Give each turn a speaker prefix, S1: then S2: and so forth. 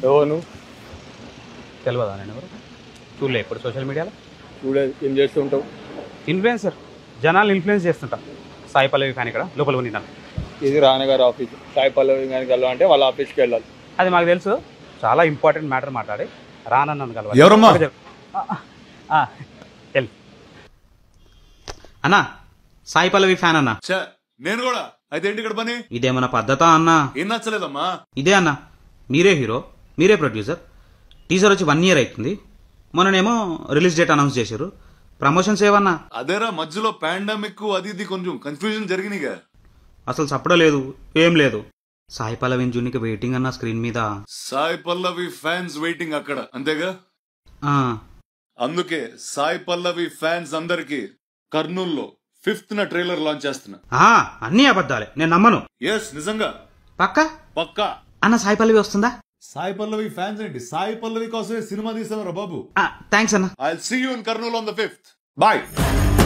S1: ఎవరు నువ్వు
S2: తెలియదా నేను ఎవరు చూడలే ఇప్పుడు సోషల్ మీడియాలో
S1: చూడే ఏం చేస్తుంటావు
S2: ఇన్ఫ్లుయెన్సర్ జనాలు ఇన్ఫ్లుయెన్స్ చేస్తుంటా సాయి పల్లవి ఫ్యాన్ ఇక్కడ లోపల ఉంది నన్ను
S1: ఇది రానగారు ఆఫీస్ సాయి పల్లవి గారికి వెళ్ళాలంటే వాళ్ళ ఆఫీస్కి వెళ్ళాలి
S2: అది మాకు తెలుసు చాలా ఇంపార్టెంట్ మ్యాటర్ మాట్లాడి రానన్నాను కలవాలి
S3: ఎవరమ్మా?
S2: ఆ, ఆ, వెళ్ళు అన్నా సాయి పల్లవి ఫ్యాన్ అన్నా
S3: ఛే, నేను కూడా అయితే ఏంటి ఇక్కడ పని
S2: ఇదేమన్నా పద్ధతా అన్నా
S3: ఏం నచ్చలేదమ్మా
S2: ఇదే అన్న మీరే హీరో మీరే ప్రొడ్యూసర్ టీజర్ వచ్చి వన్ ఇయర్ అవుతుంది మొన్ననేమో రిలీజ్ డేట్ అనౌన్స్ చేశారు ప్రమోషన్స్ ఏవన్నా
S3: అదేరా మధ్యలో పాండమిక్ అది ఇది కొంచెం కన్ఫ్యూజన్ జరిగినాయిగా
S2: అసలు సప్పడలేదు ఏం లేదు సాయి పల్లవి జునికి వెయిటింగ్ అన్న స్క్రీన్ మీద
S3: సాయి పల్లవి ఫ్యాన్స్ వెయిటింగ్ అక్కడ అంతేగా
S2: ఆ,
S3: అందుకే సాయి పల్లవి ఫ్యాన్స్ అందరికి కర్నూల్లో ఫిఫ్త్ న ట్రైలర్ లాంచ్ చేస్తున్నా
S2: ఆ, అన్నీ అబద్ధాలే నేను నమ్మను
S3: ఎస్ నిజంగా
S2: పక్క
S3: పక్కా
S2: అన్న సాయి పల్లవి వస్తుందా
S3: సాయి పల్లవి ఫ్యాన్స్ ఏంటి సాయి పల్లవి కోసమే సినిమా తీసామరా బాబు
S2: థ్యాంక్స్ అన్న
S3: I see you in Kurnool on the fifth bye